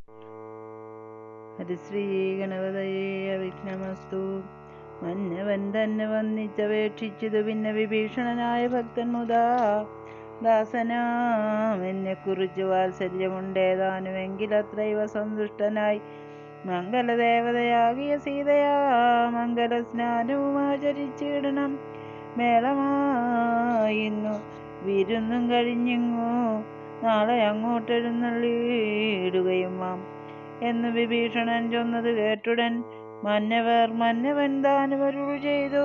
ഹരിശ്രീ ഗണപതയെ വിഘ്നമസ്തു മന്നവൻ തന്നെ വന്നിച്ചപേക്ഷിച്ചതു പിന്നെ വിഭീഷണനായ ഭക്തൻ മുതാ ദാസനാം എന്നെ കുറിച്ച് വാത്സല്യമുണ്ടേതാനുമെങ്കിലത്രൈവ സന്തുഷ്ടനായി മംഗലദേവതയാകിയ സീതയാ മംഗല സ്നാനവും ആചരിച്ചിടണം മേളമായിന്നു വിരുന്നും കഴിഞ്ഞിങ്ങു നാളെ അങ്ങോട്ടെഴുന്നള്ളിയിടുകയും മാം എന്ന് വിഭീഷണൻ ചൊന്നത് കേട്ടുടൻ മന്നവർ മന്നവൻ താനുമരുൾ ചെയ്തു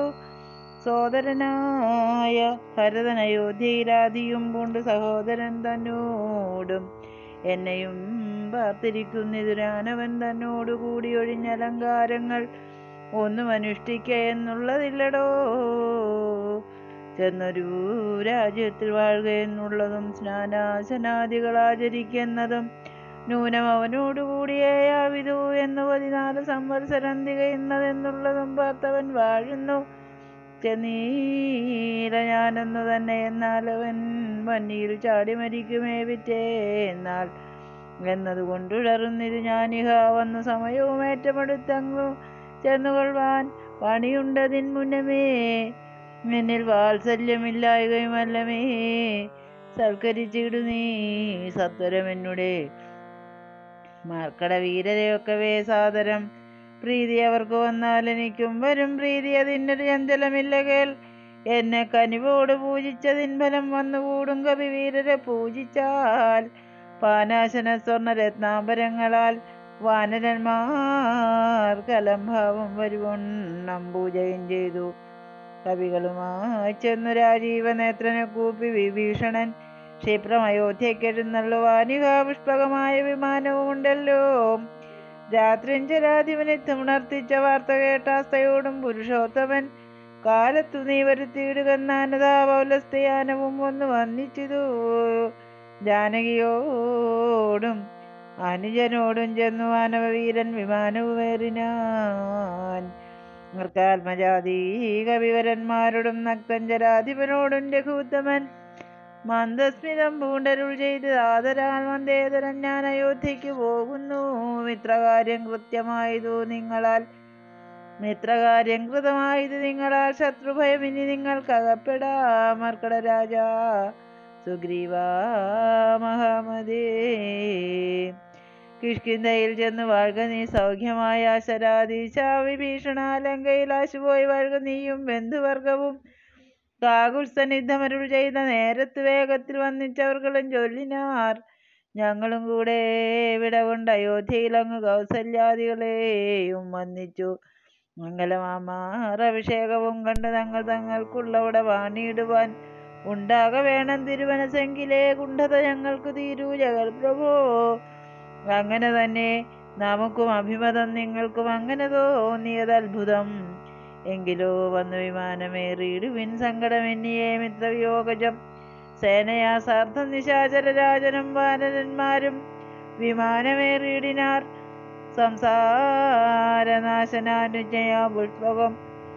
സോദരനായ ഭരതൻ അയോധ്യയിലാദിയും കൊണ്ട് സഹോദരൻ തന്നോടും എന്നെയും പാർത്തിരിക്കുന്നിതുരാനവൻ തന്നോടു കൂടി ഒഴിഞ്ഞ അലങ്കാരങ്ങൾ ഒന്നും അനുഷ്ഠിക്ക എന്നുള്ളതില്ലടോ ചെന്നൊരു രാജ്യത്തിൽ വാഴുക എന്നുള്ളതും സ്നാനാശനാദികൾ ആചരിക്കുന്നതും നൂനം അവനോടുകൂടിയാവിതു എന്ന് പതിനാല് സംവത്സരം തികയുന്നതെന്നുള്ളതും പാർത്തവൻ വാഴുന്നു ചെന്നീല ഞാനെന്നു തന്നെ എന്നാൽ അവൻ വന്നിയിൽ ചാടി മരിക്കുമേ വിറ്റേ എന്നാൽ എന്നതുകൊണ്ടുഴറുന്നിത് ഞാനിഹ വന്നു സമയവും ഏറ്റമെടുത്തങ്ങു ചെന്നുകൊള്ളുവാൻ പണിയുണ്ടതിൻ മുന്നമേ എന്നിൽ വാത്സല്യമില്ലായകയുമല്ലമേ സൽക്കരിച്ചിടു നീ സത്വരം എന്നുടെ മാർക്കട വീരരെയൊക്കവേ സാദരം പ്രീതി അവർക്ക് വന്നാൽ എനിക്കും വരും പ്രീതി അതിനൊരു ചഞ്ചലമില്ല കേൾ എന്നെ കനിവോട് പൂജിച്ചതിൻ ഫലം വന്നുകൂടും കവി വീരരെ പൂജിച്ചാൽ പാനാശന സ്വർണ രത്നാംബരങ്ങളാൽ വാനരന്മാർ കലംഭാവം വരുവണ്ണം പൂജയും ചെയ്തു കവികളുമായി ചെന്നു രാജീവ നേത്രനെ കൂപ്പി വിഭീഷണൻ ക്ഷിപ്രം അയോധ്യക്കെഴുന്നള്ളുവാനിക പുഷ്പകമായ വിമാനവും ഉണ്ടല്ലോ രാത്രിഞ്ചരാധിപനെത്തുണർത്തിച്ച വാർത്ത കേട്ടാസ്തയോടും പുരുഷോത്തമൻ കാലത്തു നീ വരുത്തിയിടുകന്നാനതാ പൗലസ്തയാനവും ഒന്ന് വന്നിച്ചിതു ജാനകിയോടും അനുജനോടും ചെന്നു മാനവവീരൻ വിമാനവുമേറിനാൻ നൃത്താത്മജാതി കവിവരന്മാരോടും നക്തഞ്ചരാധിപനോടും രഘുത്തമൻ മന്ദസ്മിതം പൂണ്ടരുൾ ചെയ്ത് ആദരാൽ വന്ദേതരൻ ഞാൻ അയോധ്യയ്ക്ക് പോകുന്നു മിത്രകാര്യം കൃത്യമായതു നിങ്ങളാൽ മിത്രകാര്യം കൃതമായത് നിങ്ങളാൽ ശത്രുഭയം ഇനി നിങ്ങൾക്കകപ്പെടാം മർക്കട രാജ സുഗ്രീവ മഹാമതേ കിഷ്കിന്തയിൽ ചെന്ന് വാഴുക നീ സൗഖ്യമായ ശരാധീശ വിഭീഷണാലങ്കയിൽ ആശുപോയി വാഴുക നീയും ബന്ധുവർഗവും കാകുൽസന്നിദ്ധമരുൾ ചെയ്ത നേരത്ത് വേഗത്തിൽ വന്നിച്ചവർകളും ചൊല്ലിനാർ ഞങ്ങളും കൂടെ വിട കൊണ്ട് അയോധ്യയിൽ അങ്ങ് കൗസല്യാദികളെയും വന്നിച്ചു മംഗലമാമാർ അഭിഷേകവും കണ്ട് തങ്ങൾ തങ്ങൾക്കുള്ളവിടെ വാണിയിടുവാൻ ഉണ്ടാക വേണം തിരുവനസെങ്കിലേ കുണ്ഠത ഞങ്ങൾക്ക് തീരൂ ജഗൽ പ്രഭോ അങ്ങനെ തന്നെ നമുക്കും അഭിമതം നിങ്ങൾക്കും അങ്ങനെ തോന്നിയത് അത്ഭുതം എങ്കിലോ വന്നു വിമാനമേറിയിടുവിൻ സങ്കടമെന്നിയേ മിത്രവിയോഗജം സേനയാ സാർത്ഥം നിശാചര രാജനും വാനരന്മാരും വിമാനമേറിയിടിനാർ സംസാരനാശനാനുജയാ പുഷ്പകം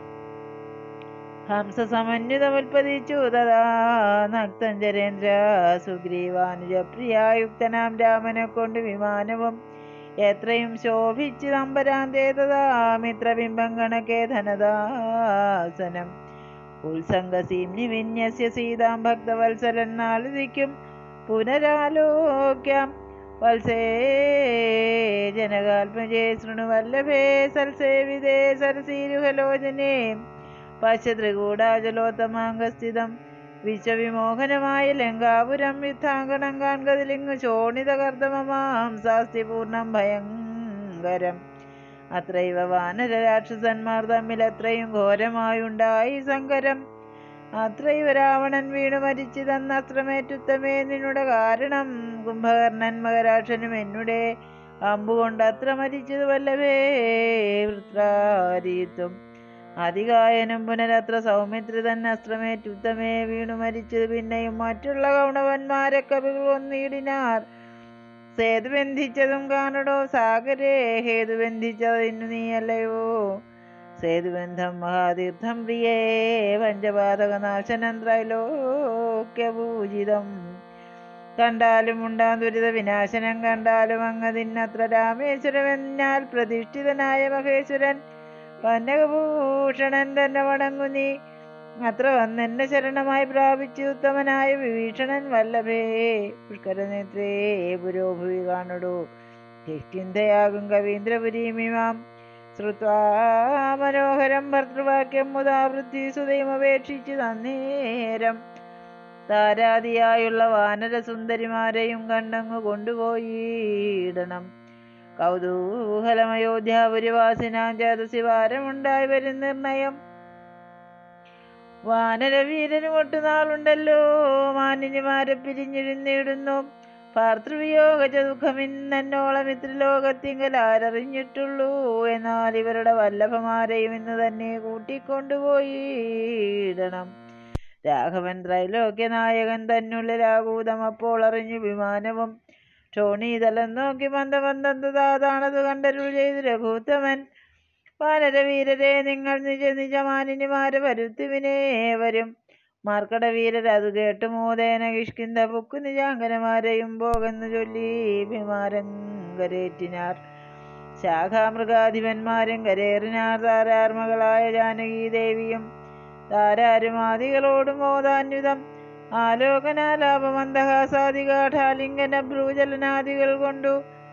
ഹംസസമന്വിതമുൽപ്പതിച്ചു തഥാ നക്തഞ്ചരേന്ദ്ര സുഗ്രീവാനുജപ്രിയായുക്തനാം രാമനെ കൊണ്ട് വിമാനവും എത്രയും ശോഭിച്ച് നമ്പരാന്തേതതാ മിത്രബിംബം കണക്കെ ധനദാസനം ഉത്സംഗസീംനി വിന്യസ്യ സീതാം ഭക്തവത്സരൻ നാളുതിക്കും പുനരാലോക്യം വത്സേ ജനകാത്മജേ ശൃണുവല്ലഭേ സൽസേവിതേ സരസീരുഹലോചനേ പശ്യത്രികൂടാചലോത്തമാംഗസ്ഥിതം വിശ്വവിമോഹനമായ ലങ്കാപുരം യുദ്ധാങ്കണം കാൺകതിലിങ്ങു ശോണിതകർദ്ദമമാം സാസ്തി പൂർണ്ണം ഭയങ്കരം അത്രൈവ വാനര രാക്ഷസന്മാർ തമ്മിൽ അത്രയും ഘോരമായുണ്ടായി സങ്കരം അത്രൈവ രാവണൻ വീണു മരിച്ചു തന്ന അസ്ത്രമേറ്റുത്തമേ നിന്നുടെ കാരണം കുംഭകർണൻ മകരാക്ഷനും എന്നുടെ അമ്പുകൊണ്ട് അത്ര മരിച്ചത് വല്ലവേ വൃത്രാരീത്തും അതികായനും പുനരത്ര സൗമിത്രി തന്നെ അസ്ത്രമേറ്റുത്തമേ വീണു മരിച്ചത് പിന്നെയും മറ്റുള്ള കൗണവന്മാരെ കവികൾ ഒന്നിടിനാർ സേതു ബന്ധിച്ചതും കാണടോ സാഗരേ ഹേതു ബന്ധിച്ചതിന്നു നീയല്ലയോ സേതുബന്ധം മഹാതീർത്ഥം പ്രിയേ പഞ്ചപാതക നാശനം ത്രൈലോക്യപൂജിതം കണ്ടാലും ഉണ്ടാം ദുരിത വിനാശനം കണ്ടാലും അങ്ങതിന്നത്ര രാമേശ്വരമെന്നാൽ പ്രതിഷ്ഠിതനായ മഹേശ്വരൻ വന്നകഭൂഷണൻ തന്നെ വണങ്ങു നീ അത്ര വന്നെന്നെ ശരണമായി പ്രാപിച്ചു ഉത്തമനായ വിഭീഷണൻ വല്ലഭേ പുഷ്കരനേത്രേ പുരോഭുവി കാണുടു കിഷ്കിന്ധയാകും കവീന്ദ്രപുരീമിമാം ശ്രുത്വാ മനോഹരം ഭർത്തൃവാക്യം മുതാ വൃദ്ധി സുതയുമപേക്ഷിച്ചു തന്നേരം താരാദിയായുള്ള വാനരസുന്ദരിമാരെയും കണ്ടങ്ങു കൊണ്ടുപോയിടണം കൗതൂഹലമയോധ്യാപുരിവാസിനാം ചേതസി വാരമുണ്ടായി വരും നിർണയം വാനരവീരനും ഒട്ടുനാളുണ്ടല്ലോ മാനിനിമാരെ പിരിഞ്ഞിരുന്നിടുന്നു പാർത്തൃവിയോഗ ദുഃഖമിന്നോളം ഇത്രലോകത്തിങ്കൽ ആരറിഞ്ഞിട്ടുള്ളൂ എന്നാൽ ഇവരുടെ വല്ലഭമാരെയും ഇന്ന് തന്നെ കൂട്ടിക്കൊണ്ടുപോയിടണം രാഘവൻ ത്രൈലോക്യ നായകൻ തന്നുള്ളിലാകൂതം അപ്പോൾ അറിഞ്ഞു വിമാനവും ക്ഷോണീതലം നോക്കി മന്ദമന്ദം താതാണത് കണ്ടരുൾ ചെയ്തു രഘൂത്തമൻ വാനരവീരരെ നിങ്ങൾ നിജ നിജമാനിനിമാരെ വരുത്തുവിനേ വരും മാർക്കടവീരർ അത് കേട്ട് മോദേന കിഷ്കിന്ത പൊക്കു നിജാങ്കനമാരെയും പോകെന്ന് ചൊല്ലി വിമാരം കരേറ്റിനാർ ശാഖാമൃഗാധിപന്മാരും കരേറിനാർ താരാർമകളായ ജാനകീ ദേവിയും താരാരുമാദികളോടും മോദാന്യുതം ആലോകനാലാപമന്ദഹാസാദികാഠാലിംഗന ഭ്രൂചലനാദികൾ കൊണ്ടു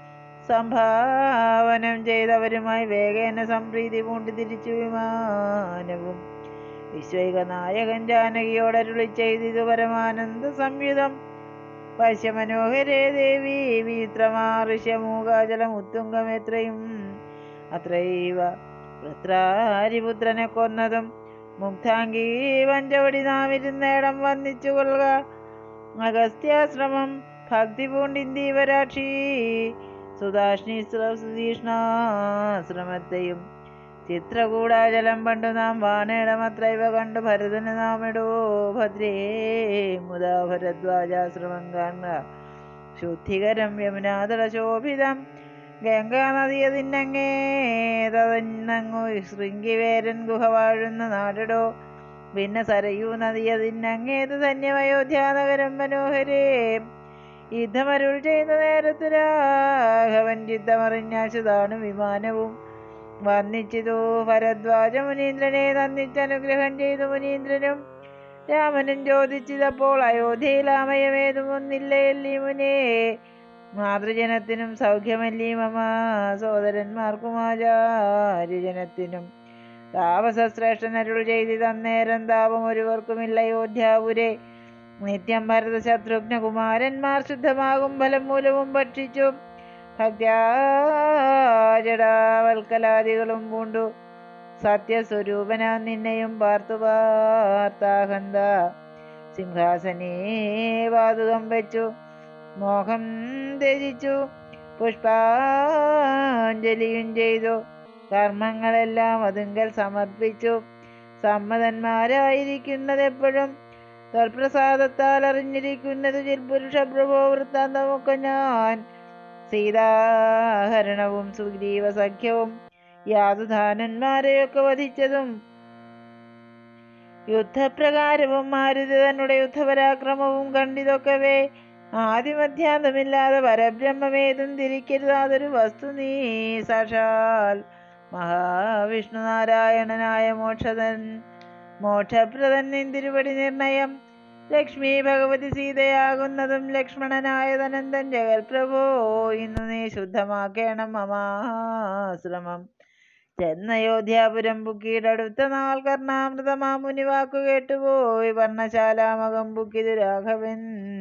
സംഭാവനം ചെയ്തവരുമായി വേഗേന സംപ്രീതി പൂണ്ട് തിരിച്ചു വിമാനവും വിശ്വൈക നായകൻ ജാനകിയോടരുളി ചെയ്തിതു പരമാനന്ദ സംയുതം പശ്യമനോഹരേ ദേവി വീത്രമാർഷ്യമൂകാചലം ഉത്തുംഗം എത്രയും അത്രൈവ വൃത്രാരിപുത്രനെ കൊന്നതും മുക്താംഗീ പഞ്ചവടി നാമിരുന്നേടം വന്നിച്ചു കൊള്ളുക അഗസ്ത്യാശ്രമം ഭക്തി പൂണ്ടിന്ദീവരാക്ഷി സുധാഷ്ണി സുതീഷ്ണാശ്രമത്തെയും ചിത്രകൂടാചലം പണ്ടു നാം വാണേടമത്രൈവ കണ്ടു ഭരതന് നാമിടോ ഭദ്രേ മുതാ ഭരദ്വാജാശ്രമം കാണുക ശുദ്ധികരം യമുനാതള ശോഭിതം ഗംഗാ നദിയതിന്നങ്ങേ തതന്നങ്ങു ശൃംഗിവേരൻ ഗുഹ വാഴുന്ന നാടടോ പിന്നെ സരയൂ നദിയതിന്നങ്ങേത് ധന്യമയോധ്യാനഗരം മനോഹരേ യുദ്ധമരുൾ ചെയ്ത നേരത്തു രാഘവൻ യുദ്ധമറിഞ്ഞാശുതാണ് വിമാനവും വന്നിച്ചിതു ഭരദ്വാജ മുനീന്ദ്രനെ തന്നിച്ചനുഗ്രഹം ചെയ്തു മുനീന്ദ്രനും രാമനും ചോദിച്ചതപ്പോൾ അയോധ്യയിലാമയമേതും ഒന്നില്ലയല്ലി മുനേ മാതൃജനത്തിനും സൗഖ്യമല്ലി മമ സോദരന്മാർക്കും ആചാര്യജനത്തിനും താപസശ്രേഷ്ഠൻ അരുൾ ചെയ്തി തന്നേരം താപം ഒരുവർക്കുമില്ല അയോധ്യാപുരെ നിത്യം ഭരത ശത്രുഘ്ന കുമാരന്മാർ ശുദ്ധമാകും ഫലം മൂലവും ഭക്ഷിച്ചു ഭക്ത്യാജടാവൽക്കലാദികളും പൂണ്ടു സത്യസ്വരൂപനാ നിന്നെയും പാർത്തു പാർത്താഹന്ത സിംഹാസനേ പാതുകം വെച്ചു മോഹം ത്യജിച്ചു പുഷ്പാഞ്ജലിയും ചെയ്തു കർമ്മങ്ങളെല്ലാം അതുങ്കൽ സമർപ്പിച്ചു സമ്മതന്മാരായിരിക്കുന്നത് എപ്പോഴും തൽപ്രസാദത്താൽ അറിഞ്ഞിരിക്കുന്നത് ചിൽപുരുഷ പ്രഭോ വൃത്താന്തമൊക്കെ ഞാൻ സീതാഹരണവും സുഗ്രീവ സഖ്യവും യാതുധാനന്മാരെയൊക്കെ വധിച്ചതും യുദ്ധപ്രകാരവും മാരുതി തന്നെ യുദ്ധപരാക്രമവും കണ്ടിതൊക്കവേ ആദിമധ്യാന്തമില്ലാതെ പരബ്രഹ്മമേതും തിരിക്കരുതാതൊരു വസ്തു നീ സാക്ഷാൽ മഹാവിഷ്ണു നാരായണനായ മോക്ഷതൻ മോക്ഷപ്രദൻ നിന്തിരുപടി നിർണയം ലക്ഷ്മി ഭഗവതി സീതയാകുന്നതും ലക്ഷ്മണനായ തനന്തൻ ജഗൽപ്രഭോ ഇന്നു നീ ശുദ്ധമാക്കേണം മമാശ്രമം ചെന്നയോധ്യാപുരം ബുക്കിയിടടുത്ത നാൾ കർണാമൃതമാ മുനി വാക്കു കേട്ടുപോയി വർണ്ണശാലാമകം ബുക്കിതു രാഘവൻ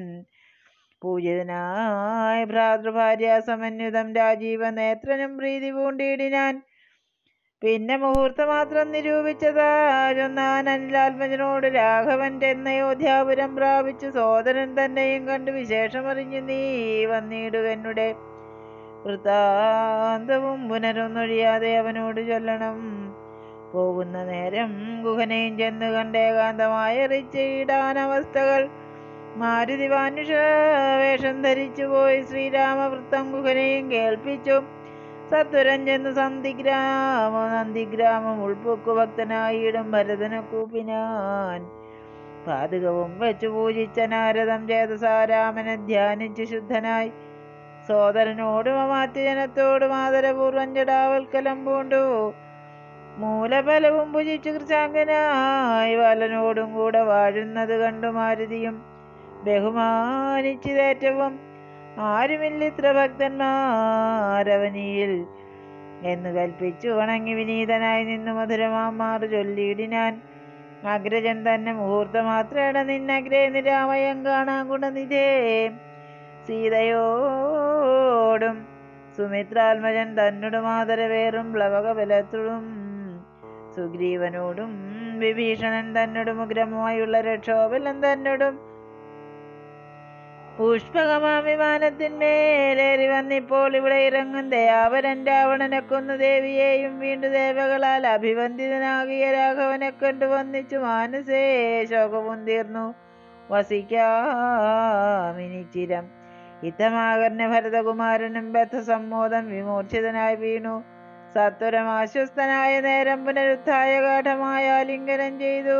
പൂജിതനായ ഭ്രാതൃഭാര്യ സമന്വിതം രാജീവ നേത്രനും പ്രീതി പൂണ്ടിയിടിനാൻ പിന്നെ മുഹൂർത്തമാത്രം നിരൂപിച്ചതാ ചൊന്നാൻ അനിലാത്മജനോട് രാഘവൻ ചെന്നയോധ്യാപുരം പ്രാപിച്ചു സോദരൻ തന്നെയും കണ്ടു വിശേഷമറിഞ്ഞു നീ വന്നിടുക എന്നുടെ വൃത്താന്തവും പുനരൊന്നൊഴിയാതെ അവനോട് ചൊല്ലണം പോകുന്ന നേരം ഗുഹനെയും ചെന്ന് കണ്ടേകാന്തമായ റിച്ചിടാനവസ്ഥകൾ മാരുതി വാനുഷ വേഷം ധരിച്ചു പോയി ശ്രീരാമവൃത്തം ഗുഹനെയും കേൾപ്പിച്ചു സത്വരം ചെന്ന് സന്ധിഗ്രാമ നന്ദിഗ്രാമം ഉൾപ്പൊക്കു ഭക്തനായിടും ഭരതനെ കൂപ്പിനാൻ പാതുകവും വെച്ചു പൂജിച്ച നാരദം ചേതസാരാമനെ ധ്യാനിച്ചു ശുദ്ധനായി സോദരനോടും അമാത്യജനത്തോടും ആദരപൂർവം ജടാവൽക്കലം പൂണ്ടു മൂലഫലവും ഭുജിച്ചു കൃശാങ്കനായി ബാലനോടും കൂടെ വാഴുന്നത് കണ്ടു മാരുതിയും ബഹുമാനിച്ചതേറ്റവും ആരുമില്ലിത്ര ഭക്തന്മാരവനിയിൽ എന്ന് കൽപ്പിച്ചു വണങ്ങി വിനീതനായി നിന്നു മധുരമാമാറു ചൊല്ലിയിടിനാൻ അഗ്രജൻ തന്നെ മുഹൂർത്തമാത്രേട നിന്നഗ്രേ നിരാമയം കാണാൻ ഗുണനിധേ സീതയോടും സുമിത്രാത്മജൻ തന്നോടും ആദരവേറും പ്ലവകബലത്തോടും സുഗ്രീവനോടും വിഭീഷണൻ തന്നോടും ഉഗ്രമായുള്ള രക്ഷോബലൻ തന്നോടും പുഷ്പകമാ വിമാനത്തിന്മേലേറി വന്നിപ്പോൾ ഇവിടെ ഇറങ്ങും ദയാവരൻ രാവണനെ കൊന്നു ദേവിയെയും വീണ്ടു ദേവകളാൽ അഭിവന്ദിതനാകിയ രാഘവനെ കണ്ടു വന്നിച്ചു മാനസേ ശോകവും തീർന്നു വസിക്കാമിനിച്ചിരം ഇത്തമാകർണ ഭരതകുമാരനും ബദ്ധസമ്മോദം വിമൂർച്ഛിതനായി വീണു സത്വരം ആശ്വസ്തനായ നേരം പുനരുത്ഥായ ഗാഠമായ ലിംഗനം ചെയ്തു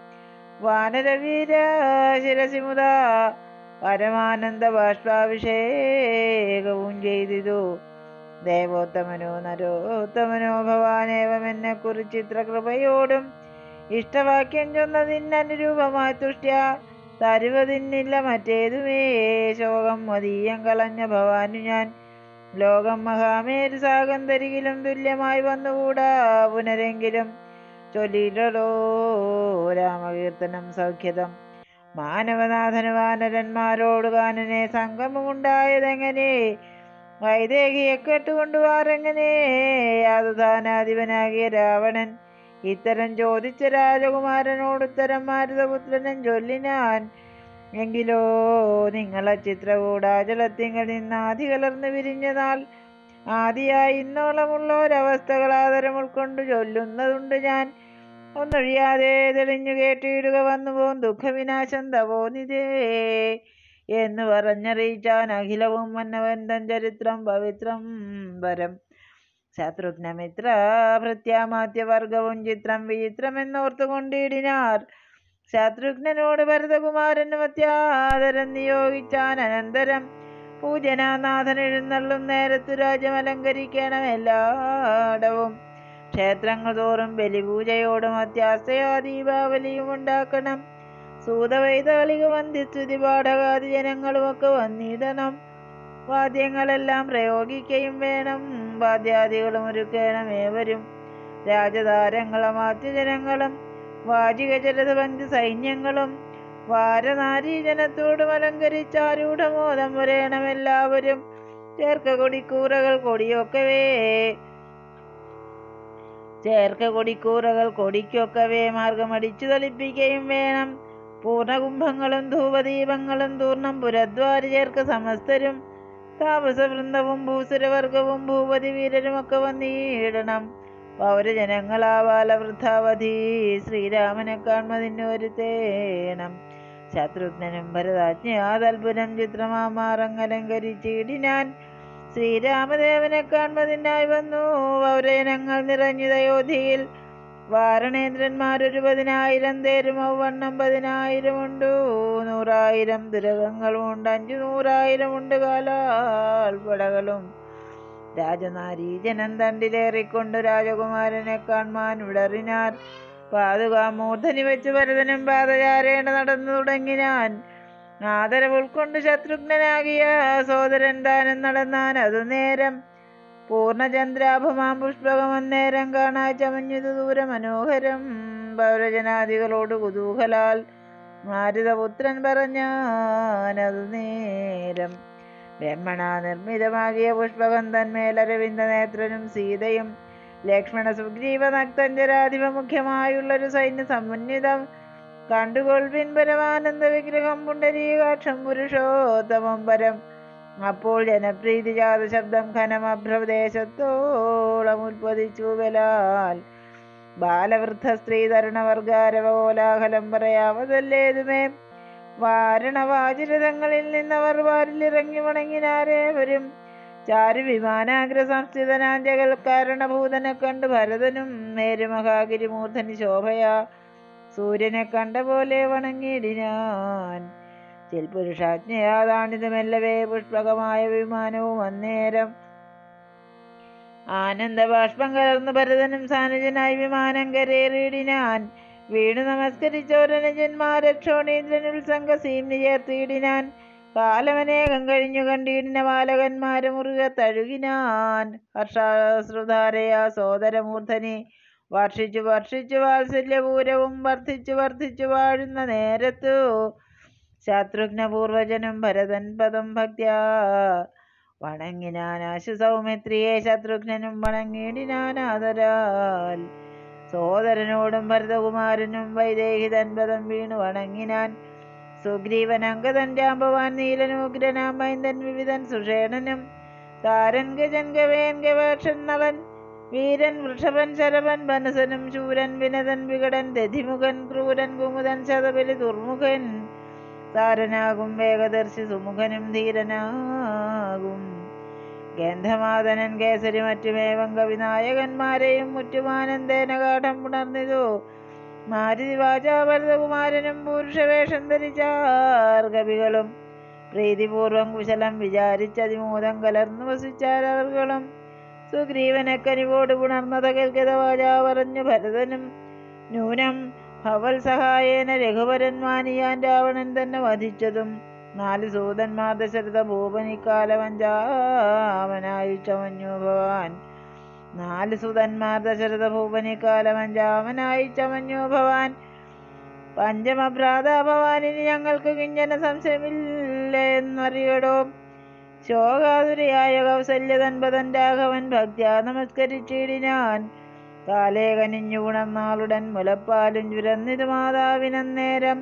വാനരവീര ശിരസിമുത പരമാനന്ദ ബാഷ്പാഭിഷേകവും ചെയ്തിതു ദേവോത്തമനോ നരോത്തമനോ ഭവാനേവമെന്നെ കുറിച്ച് ഇത്ര കൃപയോടും ഇഷ്ടവാക്യം ചൊന്നതിനനുരൂപമായി തുഷ്ട്യ തരുവതിന്നില്ല മറ്റേതുമേ ശോകം മതീയം കളഞ്ഞ ഭവാനു ഞാൻ ലോകം മഹാമേരു സാഗന്തരികിലും തുല്യമായി വന്നുകൂടാ പുനരെങ്കിലും ചൊല്ലിയിടോ രാമകീർത്തനം സൗഖ്യതം മാനവനാഥന് വാനരന്മാരോട് കാനനെ സംഗമമുണ്ടായതെങ്ങനെ വൈദേഹിയെ കെട്ടുകൊണ്ടുവാറെങ്ങനെ യാതുധാനാധിപനാകിയ രാവണൻ ഇത്തരം ചോദിച്ച രാജകുമാരനോട് ഉത്തരം മാരുതപുത്രനും ചൊല്ലിനാൻ എങ്കിലോ നിങ്ങളെ ചിത്രകൂടാചലത്തിങ്ങൾ നിന്ന് ആദി കലർന്നു വിരിഞ്ഞ നാൾ ആദിയായി ഇന്നോളമുള്ള ഒരവസ്ഥകൾ ആദരം ഉൾക്കൊണ്ട് ചൊല്ലുന്നതുണ്ട് ഞാൻ ഒന്നൊഴിയാതെ തെളിഞ്ഞു കേട്ടിടുക വന്നുപോം ദുഃഖവിനാശം തപോനിതേ എന്ന് പറഞ്ഞറിയിച്ചാൻ അഖിലവും മന്നവൻ തൻ ചരിത്രം പവിത്രം വരം ശത്രുഘ്നമിത്ര ഭൃത്യാമാത്യവർഗവും ചിത്രം വിചിത്രം എന്നോർത്തുകൊണ്ടിടിനാർ ശത്രുഘ്നനോട് ഭരതകുമാരനും അത്യാദരം നിയോഗിച്ചാൻ അനന്തരം പൂജനാനാഥൻ എഴുന്നള്ളും നേരത്തു രാജ്യം അലങ്കരിക്കണം എല്ലായിടവും ക്ഷേത്രങ്ങൾ തോറും ബലിപൂജയോടും അത്യാസ്തയാ ദീപാവലിയും ഉണ്ടാക്കണം സൂതവൈതാളിക വന്ധ്യസ്തുതി പാഠകാതി ജനങ്ങളുമൊക്കെ വന്നിടണം വാദ്യങ്ങളെല്ലാം പ്രയോഗിക്കുകയും വേണം വാദ്യാദികളും ഒരുക്കണം ഏവരും രാജതാരങ്ങളും ആദ്യജനങ്ങളും വാചിക ജലതപഞ്ച സൈന്യങ്ങളും വാരനാരീജനത്തോടും അലങ്കരിച്ചാരൂഢമോദം വരേണം എല്ലാവരും ചേർക്ക കൊടിക്കൂറകൾ കൊടിയൊക്കവേ ചേർക്ക കൊടിക്കൂറകൾ കൊടിക്കൊക്കവേ മാർഗമടിച്ചു തളിപ്പിക്കുകയും വേണം പൂർണ്ണകുംഭങ്ങളും ധൂപദീപങ്ങളും തൂർണം പുരദ്വാര ചേർക്ക സമസ്തരും താപസവൃന്ദവും ഭൂസുരവർഗവും ഭൂപതി വീരരുമൊക്കെ വന്നിടണം പൗരജനങ്ങളാ ബാലവൃദ്ധാവധി ശ്രീരാമനെ കാൺമതിന് വരുത്തേണം ശത്രുഘ്നനും ഭരതാജ്ഞയാ തൽപുരം ചിത്രമാമാറങ്ങലങ്കരിച്ചിടിനാൻ ശ്രീരാമദേവനെ കാൺമതിനായി വന്നു പൗരജനങ്ങൾ നിറഞ്ഞതയോധിയിൽ വാരണേന്ദ്രന്മാരൊരു പതിനായിരം തേരും ഔവണ്ണം പതിനായിരം ഉണ്ട് നൂറായിരം ദുരകങ്ങളും ഉണ്ട് അഞ്ചു നൂറായിരം ഉണ്ട് കാലാൽപ്പടകളും രാജനാരീജനം തണ്ടിലേറിക്കൊണ്ട് രാജകുമാരനെ കാൺമാൻ വിടറിനാൻ പാതുകാമൂർധനി വെച്ച് ഭരതനും പാദചാരേണ നടന്നു തുടങ്ങിനാൻ ആദരവ് ഉൾക്കൊണ്ട് ശത്രുഘ്നനാകിയ സോദരൻ താനും നടന്നാൻ അതു നേരം പൂർണ്ണചന്ദ്രാഭമാം പുഷ്പകം അന്നേരം കാണാ ചമഞ്ഞതു ദൂര മനോഹരം പൗരജനാദികളോട് കുതൂഹലാൽ മാരുതപുത്രൻ പറഞ്ഞാനതു നേരം ബ്രഹ്മണ നിർമ്മിതമാകിയ പുഷ്പകം തന്മേൽ അരവിന്ദ നേത്രനും സീതയും ലക്ഷ്മണ സുഗ്രീവ നക്തഞ്ചരാധിപ മുഖ്യമായുള്ളൊരു സൈന്യ സമന്വിതം കണ്ടുകൊൾവിൻ പരമാനന്ദ വിഗ്രഹം പുണ്ടരീകാക്ഷം പുരുഷോത്തമം പരം അപ്പോൾ ജനപ്രീതി ജാത ശബ്ദം ഘനമഭ്രദേശത്തോളം ഉത്പതിച്ചു ബലാൽ ബാലവൃദ്ധ സ്ത്രീ തരുണവർഗാരവ കോലാഹലം പറയാമതല്ലേതുമേ വാരണവാചിരതങ്ങളിൽ നിന്നവർ വാരിലിറങ്ങി വണങ്ങിനാരേവരും ചാരു വിമാനാഗ്ര സംസ്ഥിതനാഞ്ചകൾ കാരണഭൂതനെ കണ്ട് ഭരതനും മേരുമഹാഗിരിമൂർധനി ശോഭയാ സൂര്യനെ കണ്ട പോലെ വണങ്ങിയിടിനാൻ ചിൽപുരുഷാജ്ഞയാതാണിത് മെല്ലവേ പുഷ്പകമായ വിമാനവും അന്നേരം ആനന്ദ ബാഷ്പം കലർന്ന് ഭരതനും സാനുജനായി വിമാനം കരേറിയിടിനാൻ വീണു നമസ്കരിച്ചോരനുജന്മാരക്ഷോണീന്ദ്രനുൾ സംഘസീംനി ചേർത്തിയിടിനാൻ കാലമനേകം കഴിഞ്ഞു കണ്ടിടിന ബാലകന്മാരെ മുറുകെ തഴുകിനാൻ ഹർഷാശ്രുധാരയ സോദരമൂർധനി വർഷിച്ചു വർഷിച്ചു വാത്സല്യപൂരവും വർദ്ധിച്ചു വർദ്ധിച്ചു വാഴുന്ന നേരത്തു ശത്രുഘ്നപൂർവജനും ഭരതൻ പദം ഭക്ത്യാ വണങ്ങിനാൻ ആശു സൗമിത്രിയെ ശത്രുഘ്നനും വണങ്ങിയിടിനാൻ ആദരാൽ സോദരനോടും ഭരതകുമാരനും വൈദേഹിതൻ പദം വീണു വണങ്ങിനാൻ സുഗ്രീവൻ അങ്കദൻ രാംഭവാൻ നീലനുഗ്രനാം മൈന്ദൻ വിവിധൻ സുഷേണനും താരൻ ഗജൻ ഗവേൻ ഗവേഷൻ നളൻ വീരൻ വൃഷഭൻ ശരഭൻ ബനസനും ശൂരൻ വിനതൻ വികടൻ ദധിമുഖൻ ക്രൂരൻ കുമുദൻ ശതബലി ദുർമുഖൻ താരനാകും വേഗദർശി സുമുഖനും ധീരനാകും ഗന്ധമാതനൻ കേസരി മറ്റുമേവം കവിനായകന്മാരെയും മുറ്റുമാനന്ദേന കാഠം പുണർന്നിതു മാരുതി വാചാഭരതകുമാരനും പുരുഷവേഷം ധരിച്ചാർ കവികളും പ്രീതിപൂർവം കുശലം വിചാരിച്ചതിമൂതം കലർന്നു വസിച്ചാരവർകളും സുഗ്രീവനെ കനിവോട് പുണർന്നത കേൾക്കത വാചാ പറഞ്ഞു ഭരതനും നൂനം ഭവൽ സഹായേന രഘുവരൻ മാനിയാൻ രാവണൻ തന്നെ വധിച്ചതും നാല് സൂതന്മാർ ദശരഥ ഭൂപനിക്കാലമഞ്ചാമനായി ചമഞ്ഞു ഭവാൻ നാല് സുതന്മാർ ദശരഥ ഭൂപനിക്കാലമഞ്ചാമനായി ചമഞ്ഞു ഭവാൻ പഞ്ചമഭ്രാത ഭവാനിന് ഞങ്ങൾക്ക് കിഞ്ചന സംശയമില്ല എന്നറിയടോ ശോകാതുരയായ കൗസല്യതൻപതൻ രാഘവൻ ഭക്ത്യാ നമസ്കരിച്ചിടിനാൻ കാലേ കനിഞ്ഞു ഗുണന്നാളുടൻ മുലപ്പാലും ചുരന്നിത് മാതാവിനന്നേരം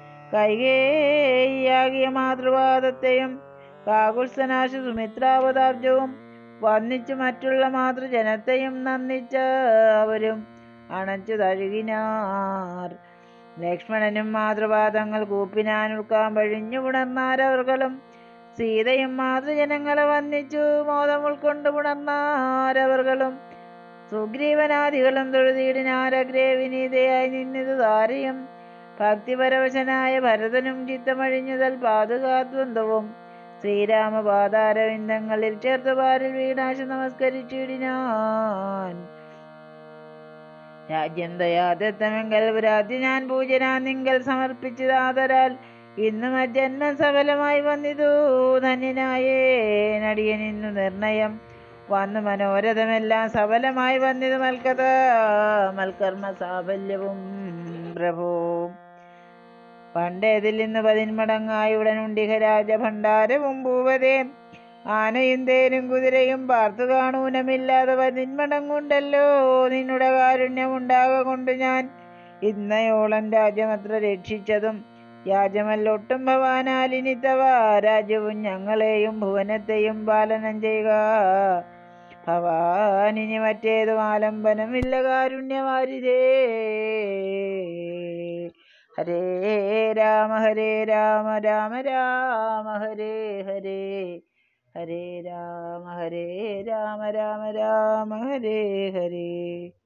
കൈകേയാകിയ മാതൃവാദത്തെയും കാകുത്സനാശു സുമിത്രാവതാബ്ജവും വന്നിച്ചു മറ്റുള്ള മാതൃജനത്തെയും നന്ദിച്ച അവരും അണച്ചു തഴുകിനാർ ലക്ഷ്മണനും മാതൃപാദങ്ങൾ കൂപ്പിനാൻ ഉൾക്കാൻ പഴിഞ്ഞു പുണർന്നാരവർകളും സീതയും മാതൃജനങ്ങളെ വന്നിച്ചു മോദം ഉൾക്കൊണ്ട് പുണർന്നാരവർകളും സുഗ്രീവനാദികളും തൊഴുതീടിനാരഗ്രേ വിനീതയായി നിന്നിത് താരയും ഭക്തിപരവശനായ ഭരതനും ചിത്തമഴിഞ്ഞുതൽ പാതുകാദ്വന്ദ്വവും ശ്രീരാമപാദാരവിന്ദങ്ങളിൽ ചേർത്ത് പാരിൽ വീണാശു നമസ്കരിച്ചിടിനാൻ രാജ്യം ദയാദത്തമെങ്കൽ രാജ്യം ഞാൻ പൂജനാ നിങ്കൽ സമർപ്പിച്ചതാതരാൽ ഇന്ന് മജ്ജന്മം സഫലമായി വന്നിതു ധന്യനായേ നടിയനിന്നു നിർണയം വന്നു മനോരഥമെല്ലാം സഫലമായി വന്നിതു മൽക്കഥ മൽക്കർമ്മ സാഫല്യവും പ്രഭു പണ്ടേതിൽ നിന്ന് പതിന്മടങ്ങായി ഉടനുണ്ടിഹ രാജഭണ്ഡാരവും ഭൂപതേ ആനയും തേരും കുതിരയും പാർത്തു കാണൂനമില്ലാതെ പതിന്മടങ്ങുണ്ടല്ലോ നിന്നുടെ കാരുണ്യമുണ്ടാക കൊണ്ട് ഞാൻ ഇന്നയോളം രാജ്യമത്ര രക്ഷിച്ചതും യാജമല്ലൊട്ടും ഭവാനാലിനിത്തവ രാജ്യവും ഞങ്ങളെയും ഭുവനത്തെയും പാലനം ചെയ്യുക ഭവാനിനി മറ്റേതും ആലംബനമില്ല കാരുണ്യവാരിതേ ഹരേ രാമ ഹരേ രാമ രാമ രാമ ഹരേ ഹരേ ഹരേ രാമ ഹരേ രാമ രാമ രാമ ഹരേ ഹരേ